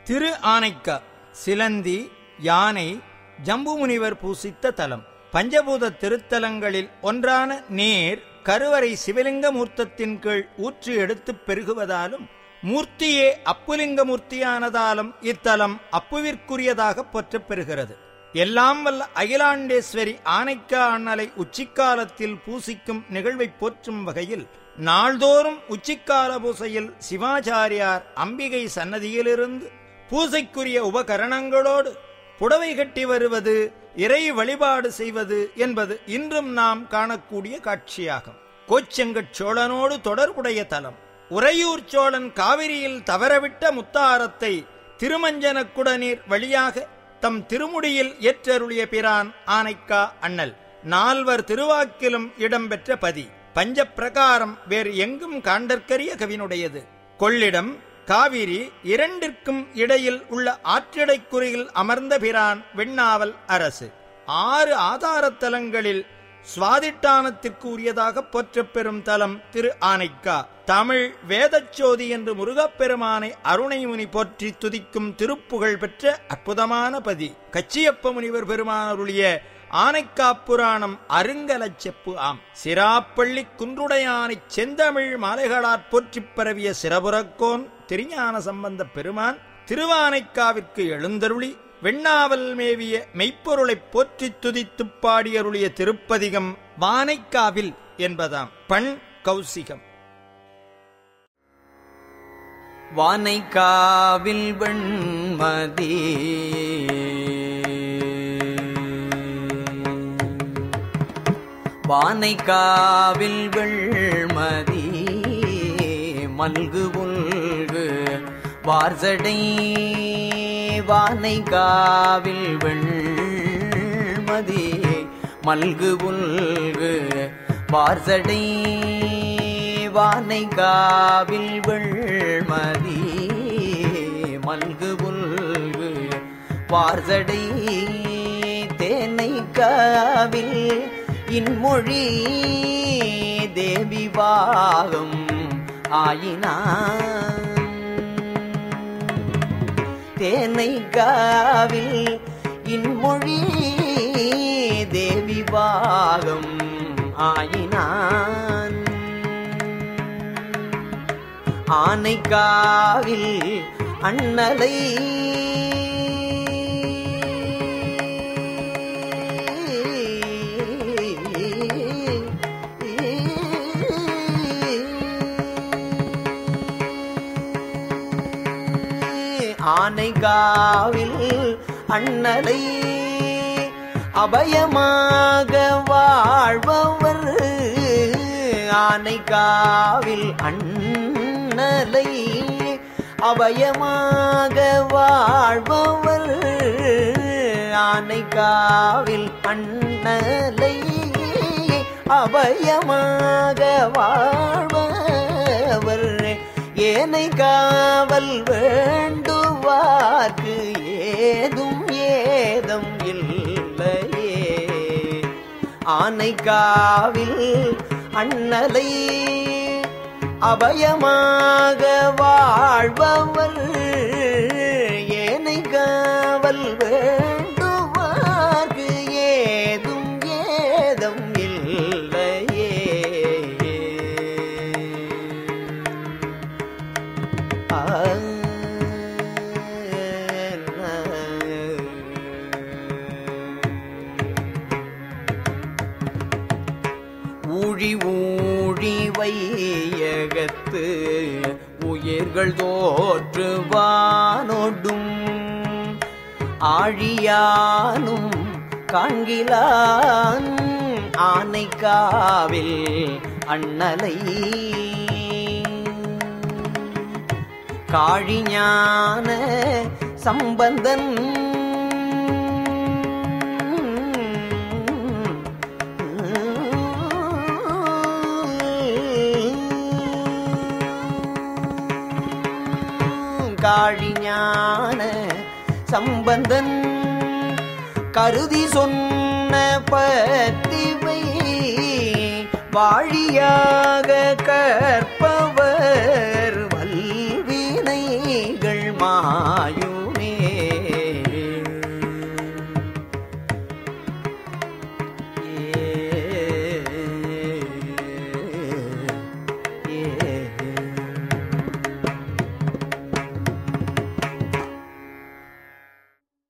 திரு ஆனைக்கா சிலந்தி யானை ஜம்பு முனிவர் பூசித்த தலம் பஞ்சபூத திருத்தலங்களில் ஒன்றான நேர் கருவறை சிவலிங்க மூர்த்தத்தின் கீழ் ஊற்றி எடுத்துப் பெருகுவதாலும் மூர்த்தியே அப்புலிங்க மூர்த்தியானதாலும் இத்தலம் அப்புவிற்குரியதாக போற்றப் பெறுகிறது எல்லாம் வல்ல அகிலாண்டேஸ்வரி ஆனைக்கா அண்ணலை உச்சிக்காலத்தில் பூசிக்கும் நிகழ்வை போற்றும் வகையில் நாள்தோறும் உச்சிக்கால பூசையில் சிவாச்சாரியார் அம்பிகை சன்னதியிலிருந்து பூசைக்குரிய உபகரணங்களோடு புடவை கட்டி வருவது இறை வழிபாடு செய்வது என்பது இன்றும் நாம் காணக்கூடிய காட்சியாகும் கோச்செங்கட் சோழனோடு தொடர்புடைய தலம் உறையூர் சோழன் காவிரியில் தவறவிட்ட முத்தாரத்தை திருமஞ்சனக்குடநீர் வழியாக தம் திருமுடியில் ஏற்றருளிய பிரான் ஆனைக்கா அண்ணல் நால்வர் திருவாக்கிலும் இடம்பெற்ற பதி பஞ்ச பிரகாரம் வேறு எங்கும் காண்டற்கரிய கவினுடையது கொள்ளிடம் காவிரி இரண்டிற்கும் இடையில் உள்ள ஆற்றிடைக்குறியில் அமர்ந்த பிரான் வெண்ணாவல் அரசு ஆறு ஆதாரத்தலங்களில் சுவாதிட்டானத்திற்கு உரியதாக போற்றப் பெறும் தலம் திரு ஆனைக்கா தமிழ் வேதச்சோதி என்று முருகப்பெருமானை அருணைமுனி போற்றி துதிக்கும் திருப்புகழ் பெற்ற அற்புதமான பதி கச்சியப்ப முனிவர் பெருமானருளிய ஆனைக்கா புராணம் அருங்கலச் செப்பு ஆம் சிராப்பள்ளி குன்றுடையானைச் செந்தமிழ் மாலைகளாற் போற்றிப் பரவிய சிறபுறக்கோன் திருஞான சம்பந்த பெருமான் திருவானைக்காவிற்கு எழுந்தருளி வெண்ணாவல் மேவிய மெய்ப்பொருளைப் போற்றித் துதித்துப் பாடியருளிய திருப்பதிகம் வானைக்காவில் என்பதாம் பண் கௌசிகம் வானைக்காவில் வெண்மதி வானைக்காவில் வெள்மதி மல்கு உல்கு வார்சடை வானைக்காவில் வெள்மதி மல்கு உல்கு வார்சடை வானைக்காவில் வெள்மதி மல்கு உல்கு வார்சடை தேனைக்காவில் இன்மொழி தேவி பாகம் ஆயினான் தேனைக்காவில் இன்மொழி தேவி பாகம் ஆயினான் ஆனைக்காவில் அண்ணலை ஆனைக்காவில் அண்ணலை அபயமாக வாழ்பவர் ஆனைக்காவில் அண்ணலை அபயமாக வாழ்பவர் ஆனைக்காவில் அண்ணலை அபயமாக வாழ்பவர் ஏனை காவல் வேண்டுவார்க்கு ஏதும் ஏதம் இல்லையே ஆனைக்காவில் அண்ணலை அபயமாக வாழ்பவர் ஏனை காவல் வேண்டுவார்க்கு ஏதும் ஏதம் இல்லையே ஊழி ஊழி வையகத்து உயிர்கள் தோற்றுவானோடும் ஆழியானும் காண்கிலான் ஆனைக்காவில் அண்ணலை காழிஞான சம்பந்தன் காழிஞான சம்பந்தன் கருதி சொன்ன பத்திவை வாழியாக கற்பவர் வல்வினைகள் மாயும்